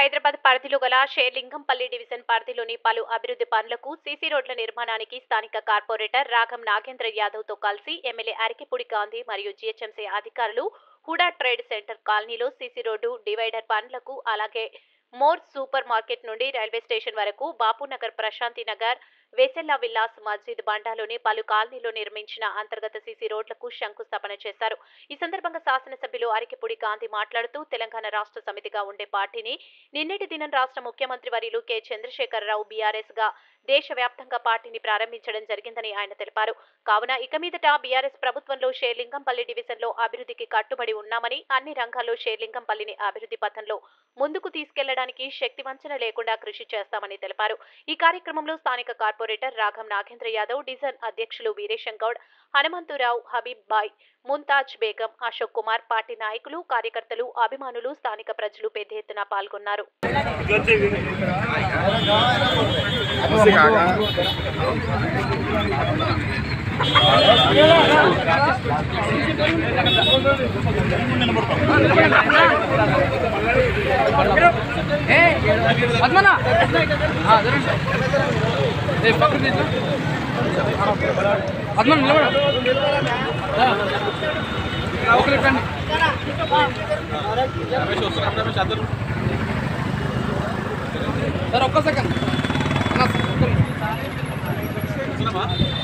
హైదరాబాద్ పరిధిలో గల షేర్లింగంపల్లి డివిజన్ పరిధిలోని పలు అభివృద్ధి పనులకు సీసీ రోడ్ల నిర్మాణానికి స్థానిక కార్పొరేటర్ రాగం నాగేంద్ర యాదవ్ తో కలిసి ఎమ్మెల్యే అరికెపూడి గాంధీ మరియు జీహెచ్ఎంసీ అధికారులు హుడా ట్రేడ్ సెంటర్ కాలనీలో సీసీ రోడ్డు డివైడర్ పనులకు అలాగే మోర్ సూపర్ మార్కెట్ నుండి రైల్వే స్టేషన్ వరకు బాపునగర్ ప్రశాంతి నగర్ వెసెల్లా విల్లాస్ మస్జిద్ బండాలోని పలు కాలనీలో నిర్మించిన అంతర్గత సీసీ రోడ్లకు శంకుస్థాపన చేశారు ఈ సందర్భంగా శాసనసభ్యులు అరికెపూడి గాంధీ మాట్లాడుతూ తెలంగాణ రాష్ట్ర సమితిగా ఉండే పార్టీని నిన్నటి దినం రాష్ట్ర ముఖ్యమంత్రి వర్యులు కె చంద్రశేఖరరావు బీఆర్ఎస్ గా దేశవ్యాప్తంగా పార్టీని ప్రారంభించడం జరిగిందని ఆయన తెలిపారు కావున ఇక మీదట బీఆర్ఎస్ ప్రభుత్వంలో షేర్లింగంపల్లి డివిజన్లో అభివృద్ధికి కట్టుబడి ఉన్నామని అన్ని రంగాల్లో షేర్లింగంపల్లిని అభివృద్ధి పథంలో ముందుకు తీసుకెళ్లడానికి శక్తివంచన లేకుండా కృషి చేస్తామని తెలిపారు ఈ కార్యక్రమంలో స్థానిక కార్పొరేటర్ రాఘం నాగేంద్ర యాదవ్ డిజైన్ అధ్యక్షులు వీరేశం గౌడ్ హనుమంతురావు హబీబ్ బాయ్ ముంతాజ్ బేగం అశోక్ కుమార్ పార్టీ నాయకులు కార్యకర్తలు అభిమానులు స్థానిక ప్రజలు పెద్ద ఎత్తున పాల్గొన్నారు ఏ పద్మనా ఆ, జరగండి. ఏ, పక్కకు తీసు. పద్మన నిలబడు రా. ఒకరు ఇట్టండి. సార్ ఒక్క సెకండ్ అన్న, ఒక్క నిమిషం.